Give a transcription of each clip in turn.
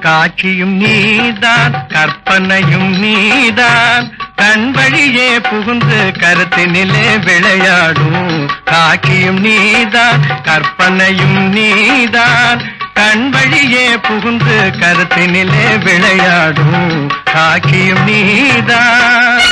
காட்சியும் நீதான் கற்பனையும் நீதான் கண் வழியே புகுந்து கருத்தினிலே விளையாடும் காட்சியும் நீதான் கற்பனையும் நீதான் கண் வழியே புகுந்து கருத்தினிலே விளையாடும் காட்சியும் நீதான்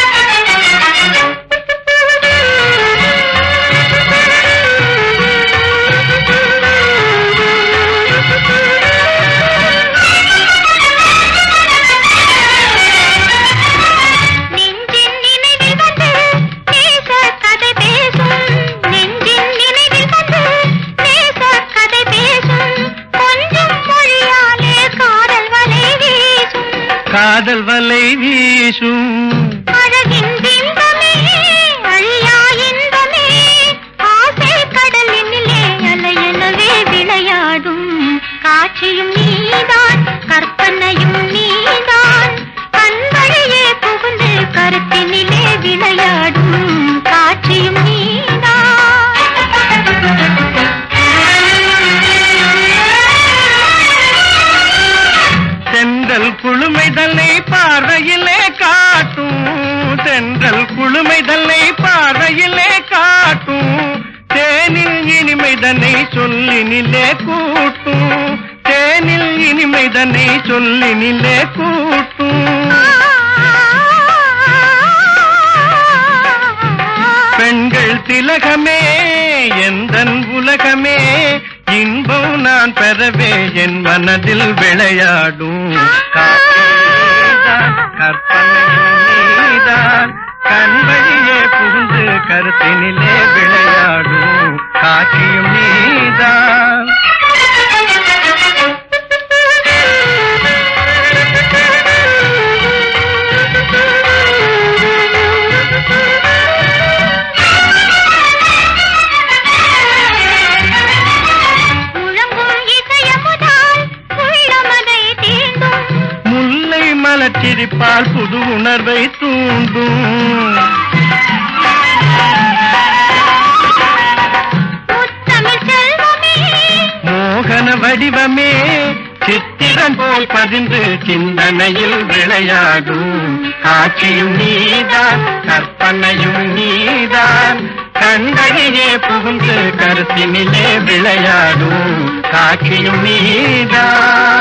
நெஞ்சின் நினைவில் வந்து நேச கதை பேசும் நெஞ்சின் நினைவில் வந்து நேச கதை பேசும் கொஞ்சம் மொழியாலே காதல் வலை வீசும் காதல் வலை வீசும் அழகின் பிம்பமே அழியா இன்பமே ஆசை கடலினிலே அலையெனவே விளையாடும் காட்சியும் நீதான் கற்பனையும் நீதான் கண்வழியே புகுந்து கருத்தினிலே விளையாடும் காட்சியும் நீதான் தென்றல் குளுமைதல்லை பார்வையிலே காட்டும் தென்றல் குளுமைதல்லை பார்வையிலே காட்டும் தேனில் இனிமைதனை சொல்லினிலே கூட்டும் தேனில் இனிமைதனை சொல்லினிலே கூட்டும் பெண்கள் திலகமே எந்தன் உலகமே இன்பம் நான் பெறவே என் மனதில் விளையாடும் காற்றேதான், கற்பனையும் நீதான் கண் வழியே புகுந்து கருத்தினிலே விளையாடும் காட்சியும் நீதான் முழங்கும் இசையமுதால் உள்ளமதை தீண்டும் முல்லை மலச்சிரிப்பால் புது உணர்வை தூண்டும் முத்தமிழ் செல்வமே மோகன வடிவமே சித்திரம் போல் பதிந்து சிந்தனையில் விளையாடும் காட்சியும் நீதான் கற்பனையும் நீதான் கண்களிலே புகுந்து கருத்தினிலே விளையாடும் காட்சியும் நீதான்